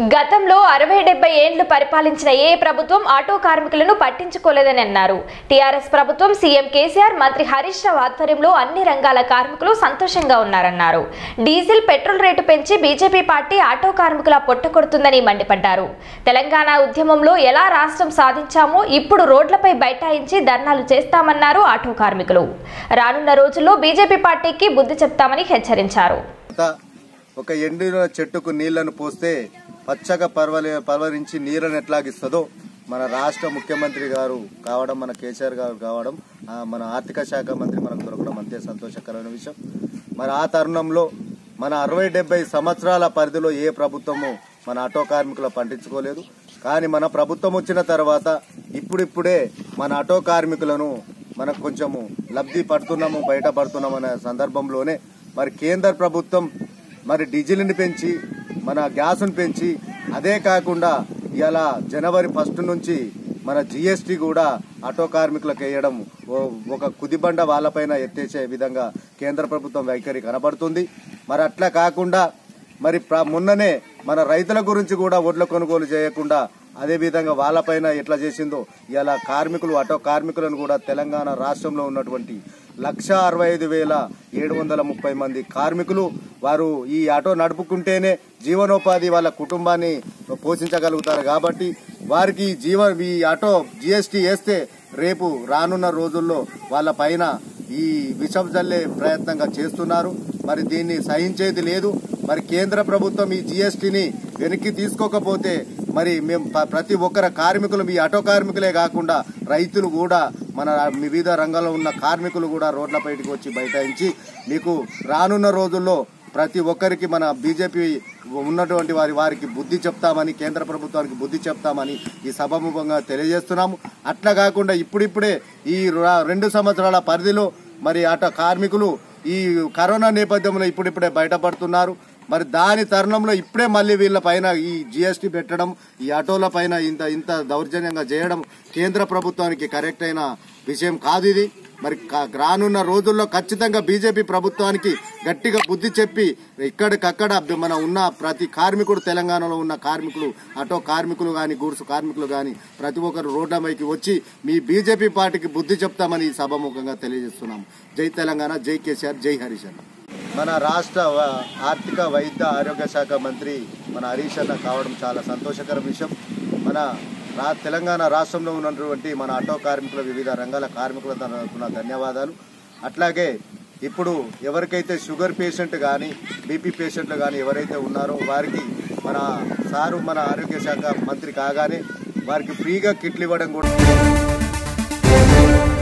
గతంలో అరవై డెబ్బై ఏండ్లు పరిపాలించిన ఏ ప్రభుత్వం ఆటో కార్మికులను పట్టించుకోలేదని అన్నారు టీఆర్ఎస్ ప్రభుత్వం సీఎం కేసీఆర్ మంత్రి హరీష్ రావు ఆధ్వర్యంలో అన్ని రంగాల కార్మికులు సంతోషంగా ఉన్నారన్నారు డీజిల్ పెట్రోల్ రేటు పెంచి బీజేపీ పార్టీ ఆటో కార్మికుల పొట్ట కొడుతుందని మండిపడ్డారు తెలంగాణ ఉద్యమంలో ఎలా రాష్ట్రం సాధించామో ఇప్పుడు రోడ్లపై బైఠాయించి ధర్నాలు చేస్తామన్నారు ఆటో కార్మికులు రానున్న రోజుల్లో బీజేపీ పార్టీకి బుద్ధి చెప్తామని హెచ్చరించారు అంతా ఒక ఎండిన చెట్టుకు నీళ్లను పోస్తే పచ్చగా పర్వలి పర్వరించి నీళ్ళను ఎట్లాగిస్తుందో మన రాష్ట్ర ముఖ్యమంత్రి గారు కావడం మన కేసీఆర్ గారు కావడం ఆ, మన ఆర్థిక శాఖ మంత్రి మనకు దొరకడం అంతే సంతోషకరమైన విషయం మరి ఆ తరుణంలో మన అరవై డెబ్బై సంవత్సరాల పరిధిలో ఏ ప్రభుత్వము మన ఆటో కార్మికులు పండించుకోలేదు కానీ మన ప్రభుత్వం వచ్చిన తర్వాత ఇప్పుడిప్పుడే మన ఆటో కార్మికులను మనకు కొంచెము లబ్ధి పడుతున్నాము బయట పడుతున్నాము అనే సందర్భంలోనే మరి కేంద్ర ప్రభుత్వం మరి డీజిల్ని పెంచి మన గ్యాస్ను పెంచి అదే కాకుండా ఇలా జనవరి ఫస్ట్ నుంచి మన జిఎస్టీ కూడా ఆటో కార్మికులకు వేయడం ఓ- ఒక కుదిబండ వాళ్ళపైన ఎత్తేసే విధంగా కేంద్ర ప్రభుత్వం వైఖరి కనబడుతుంది మరి అట్లా కాకుండా మరి ప్ర- మొన్ననే మన రైతుల గురించి కూడా ఒడ్ల కొనుగోలు చేయకుండా అదే విధంగా వాళ్ళపైన ఎట్లా చేసిందో ఇలా కార్మికులు ఆటో కార్మికులను కూడా తెలంగాణ రాష్ట్రంలో ఉన్నటువంటి లక్ష అరవై ఐదు వేల ఏడు వందల ముప్పై మంది కార్మికులు వారు ఈ ఆటో నడుపుకుంటేనే జీవనోపాధి వాళ్ళ కుటుంబాన్ని పోషించగలుగుతారు కాబట్టి వారికి ఈ జీవ ఈ ఆటో జిఎస్టీ వేస్తే రేపు రానున్న రోజుల్లో వాళ్ళ పైన ఈ విషం జల్లే ప్రయత్నంగా చేస్తున్నారు మరి దీన్ని సహించేది లేదు మరి కేంద్ర ప్రభుత్వం ఈ జిఎస్టీని వెనక్కి తీసుకోకపోతే మరి మేము ప- ప్రతి ఒక్కరి కార్మికులు ఈ ఆటో కార్మికులే కాకుండా రైతులు కూడా మన వివిధ రంగాల్లో ఉన్న కార్మికులు కూడా రోడ్ల బయటకు వచ్చి బైఠాయించి మీకు రానున్న రోజుల్లో ప్రతి ఒక్కరికి మన బీజేపీ ఉన్నటువంటి వారి వారికి బుద్ధి చెప్తామని కేంద్ర ప్రభుత్వానికి బుద్ధి చెప్తామని ఈ సభాముఖంగా తెలియజేస్తున్నాము అట్లా కాకుండా ఇప్పుడిప్పుడే ఈ ర- రెండు సంవత్సరాల పరిధిలో మరి ఆటో కార్మికులు ఈ కరోనా నేపథ్యంలో ఇప్పుడిప్పుడే బయటపడుతున్నారు మరి దాని తరుణంలో ఇప్పుడే మళ్ళీ వీళ్ళ పైన ఈ జిఎస్టీ పెట్టడం ఈ ఆటోల పైన ఇంత ఇంత దౌర్జన్యంగా చేయడం కేంద్ర ప్రభుత్వానికి కరెక్ట్ అయిన విషయం కాదు ఇది మరి క- రానున్న రోజుల్లో ఖచ్చితంగా బీజేపీ ప్రభుత్వానికి గట్టిగా బుద్ధి చెప్పి ఇక్కడికక్కడ మన ఉన్న ప్రతి కార్మికుడు తెలంగాణలో ఉన్న కార్మికులు ఆటో కార్మికులు కానీ గూడ్స్ కార్మికులు కానీ ప్రతి ఒక్కరు రోడ్లపైకి వచ్చి మీ బీజేపీ పార్టీకి బుద్ధి చెప్తామని ఈ సభాముఖంగా తెలియజేస్తున్నాము జై తెలంగాణ జై కేసీఆర్ జై హరీష్ అన్న మన రాష్ట్ర వ- ఆర్థిక వైద్య ఆరోగ్య శాఖ మంత్రి మన హరీష్ అన్న కావడం చాలా సంతోషకర విషయం మన రా తెలంగాణ రాష్ట్రంలో ఉన్నటువంటి మన ఆటో కార్మికుల వివిధ రంగాల కార్మికుల తరఫున ధన్యవాదాలు అట్లాగే ఇప్పుడు ఎవరికైతే షుగర్ పేషెంట్ కానీ బీపీ పేషెంట్లు కానీ ఎవరైతే ఉన్నారో వారికి మన సారు మన ఆరోగ్య శాఖ మంత్రి కాగానే వారికి ఫ్రీగా కిట్లు ఇవ్వడం కూడా